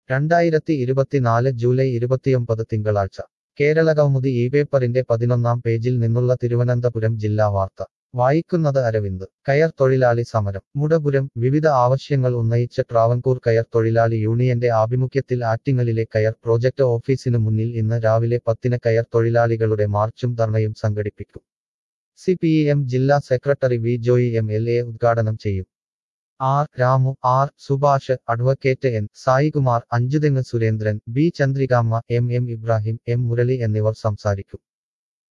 രണ്ടായിരത്തി ഇരുപത്തിനാല് ജൂലൈ ഇരുപത്തിയൊമ്പത് തിങ്കളാഴ്ച കേരളകൗമുദി ഈ പേപ്പറിന്റെ പതിനൊന്നാം പേജിൽ നിന്നുള്ള തിരുവനന്തപുരം ജില്ലാ വാർത്ത വായിക്കുന്നത് അരവിന്ദ് കയർ തൊഴിലാളി സമരം മുടപുരം വിവിധ ആവശ്യങ്ങൾ ഉന്നയിച്ച് ട്രാവൻകൂർ കയർ തൊഴിലാളി യൂണിയന്റെ ആഭിമുഖ്യത്തിൽ ആറ്റിങ്ങലിലെ കയർ പ്രോജക്ട് ഓഫീസിനു മുന്നിൽ ഇന്ന് രാവിലെ പത്തിന് കയർ തൊഴിലാളികളുടെ മാർച്ചും ധർണയും സംഘടിപ്പിക്കും സി പി എം ജില്ലാ secretary V Joy M L A ഉദ്ഘാടനം ചെയ്യും R Ramu R Subhash advocate N Saikumar Anchuthengu Surendran B Chandrikamma M M Ibrahim M Murali എന്നിവർ സംസാരിക്കും